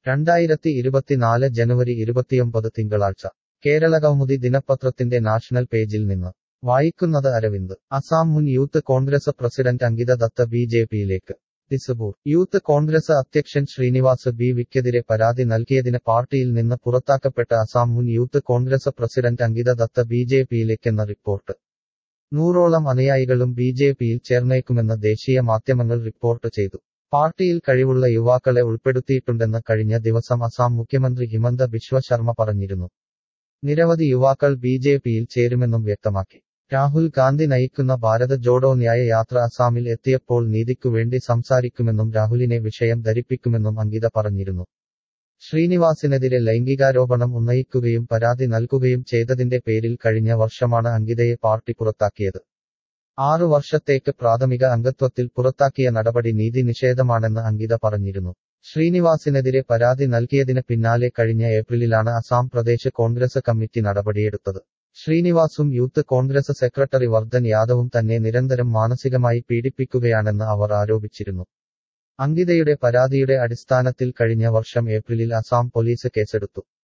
രണ്ടായിരത്തി ഇരുപത്തിനാല് ജനുവരി ഇരുപത്തിയൊമ്പത് തിങ്കളാഴ്ച കേരളകൗമുദി ദിനപത്രത്തിന്റെ നാഷണൽ പേജിൽ നിന്ന് വായിക്കുന്നത് അരവിന്ദ് അസാം മുൻ youth Congress president Ankita Datta B J പിയിലേക്ക് ദിസപൂർ യൂത്ത് കോൺഗ്രസ് അധ്യക്ഷൻ ശ്രീനിവാസ് ബി വിക്കെതിരെ പരാതി നൽകിയതിന് പാർട്ടിയിൽ നിന്ന് പുറത്താക്കപ്പെട്ട അസാം മുൻ youth Congress president Ankita Datta B J പിയിലേക്കെന്ന റിപ്പോർട്ട് നൂറോളം അനുയായികളും ബി ജെ പിയിൽ ചേർന്നേക്കുമെന്ന് ദേശീയ മാധ്യമങ്ങൾ റിപ്പോർട്ട് ചെയ്തു പാർട്ടിയിൽ കഴിവുള്ള യുവാക്കളെ ഉൾപ്പെടുത്തിയിട്ടുണ്ടെന്ന് കഴിഞ്ഞ ദിവസം അസാം മുഖ്യമന്ത്രി ഹിമന്ത ബിശ്വ ശർമ്മ പറഞ്ഞിരുന്നു നിരവധി യുവാക്കൾ ബി ജെ പിയിൽ ചേരുമെന്നും വ്യക്തമാക്കി രാഹുൽ ഗാന്ധി നയിക്കുന്ന ഭാരത് ജോഡോ ന്യായ യാത്ര അസാമിൽ എത്തിയപ്പോൾ നീതിക്കുവേണ്ടി സംസാരിക്കുമെന്നും രാഹുലിനെ വിഷയം ധരിപ്പിക്കുമെന്നും അങ്കിത പറഞ്ഞിരുന്നു ശ്രീനിവാസിനെതിരെ ലൈംഗികാരോപണം ഉന്നയിക്കുകയും പരാതി നൽകുകയും ചെയ്തതിന്റെ പേരിൽ കഴിഞ്ഞ വർഷമാണ് അങ്കിതയെ പാർട്ടി പുറത്താക്കിയത് ആറു വർഷത്തേക്ക് പ്രാഥമിക അംഗത്വത്തിൽ പുറത്താക്കിയ നടപടി നീതി നിഷേധമാണെന്ന് അങ്കിത പറഞ്ഞിരുന്നു ശ്രീനിവാസിനെതിരെ പരാതി നൽകിയതിന് പിന്നാലെ കഴിഞ്ഞ ഏപ്രിലിലാണ് അസാം പ്രദേശ് കോൺഗ്രസ് കമ്മിറ്റി നടപടിയെടുത്തത് ശ്രീനിവാസും യൂത്ത് കോൺഗ്രസ് സെക്രട്ടറി വർദ്ധൻ യാദവും തന്നെ നിരന്തരം മാനസികമായി പീഡിപ്പിക്കുകയാണെന്ന് അവർ ആരോപിച്ചിരുന്നു അങ്കിതയുടെ പരാതിയുടെ അടിസ്ഥാനത്തിൽ കഴിഞ്ഞ വർഷം ഏപ്രിലിൽ അസാം പോലീസ് കേസെടുത്തു